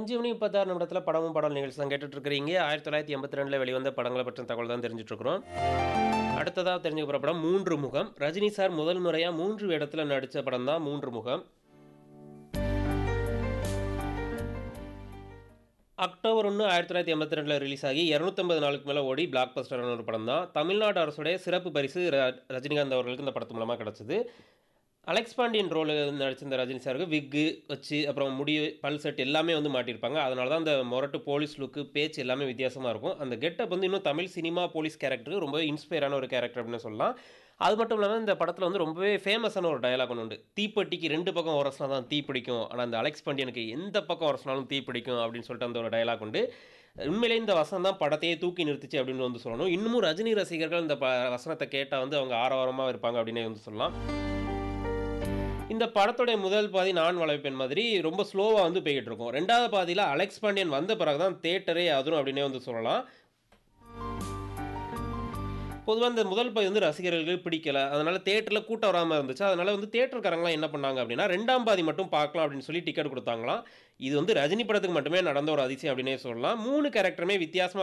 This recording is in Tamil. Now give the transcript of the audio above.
5 மணி 36 நிமிடத்தில படமும் பாடல் நிகழ்ச்சி தான் கேட்டுட்டு இருக்கிறீங்க. 1982ல வெளிவந்த படங்கள பற்றின தகவல் தான் தெரிஞ்சுட்டு இருக்கிறோம். அடுத்ததா தெரிஞ்சுக்க போற படம் 3 முகம். ரஜினி சார் முதல் முறையா 3 வேடத்தில நடிச்ச படம் தான் 3 முகம். அக்டோபர் 1, 1982ல ரிலீஸ் ஆகி 250 நாளுக்கு மேல ஓடி பிளாக் பஸ்டரான ஒரு படம் தான். தமிழ்நாடு அரசுடைய சிறப்பு பரிசு ர ரஜினிகாந்த் அவர்களுக்கு இந்த படத்து மூலமா கிடைச்சது. அலெக்ஸ் பாண்டியன் ரோல்ல நடிச்சிருந்த ரஜினி சாருக்கு விக்கு வச்சு, அப்புறம் முடி, பல் செட் எல்லாமே வந்து மாட்டியிருப்பாங்க. அதனால தான் அந்த மொரட்டு போலீஸ் லுக்கு, பேச்சு எல்லாமே வித்தியாசமா இருக்கும். அந்த கெட்டப் வந்து இன்னும் தமிழ் சினிமா போலீஸ் கேரக்டருக்கு ரொம்பவே இன்ஸ்பயரான ஒரு கேரக்டர் அப்படின்னு சொல்லலாம். அது மட்டும் இல்லாம இந்த படத்தில வந்து ரொம்பவே ஃபேமஸான ஒரு டயலாக் ஒண்ணு உண்டு. "தீப்பெட்டிக்கு 2 பக்கம் உரசினா தான் தீ பிடிக்கும். ஆனா இந்த அலெக்ஸ் பாண்டியனுக்கு எந்த பக்கம் உரசினாலும் தீ பிடிக்கும்" அப்படின்னு சொல்லிட்டு அந்த ஒரு டயலாக் உண்டு. உண்மையிலேயே இந்த வசனம் தான் படத்தையே தூக்கி நிறுத்துச்சு அப்படின்னு வந்து சொல்லணும். இன்னமும் ரஜினி ரசிகர்கள் இந்த ப வசனத்த கேட்டா வந்து அவங்க ஆரவாரமா இருப்பாங்க அப்படின்னே வந்து சொல்லலாம். இந்த படத்துடைய முதல் பாதி நான் வளர்ப்பேன் மாதிரி ரொம்ப ஸ்லோவா வந்து போய்க்கிட்டு இருக்கும். 2வது பாதியில அலெக்ஸ் பாண்டியன் வந்த பிறகு தான் தியேட்டரே அதிரும் அப்படின்னே வந்து சொல்லலாம். பொதுவா இந்த முதல் பாதி வந்து ரசிகர்களுக்கு பிடிக்கல. அதனால தியேட்டர்ல கூட்டம் வராம இருந்துச்சு. அதனால வந்து தியேட்டர்காரங்கலாம் என்ன பண்ணாங்க அப்படின்னா, 2ஆம் பாதி மட்டும் பார்க்கலாம் அப்படின்னு சொல்லி டிக்கெட் குடுத்தாங்களாம். இது வந்து ரஜினி படத்துக்கு மட்டுமே நடந்த ஒரு அதிசயம் அப்படின்னே சொல்லலாம். 3 கேரக்டருமே வித்தியாசமா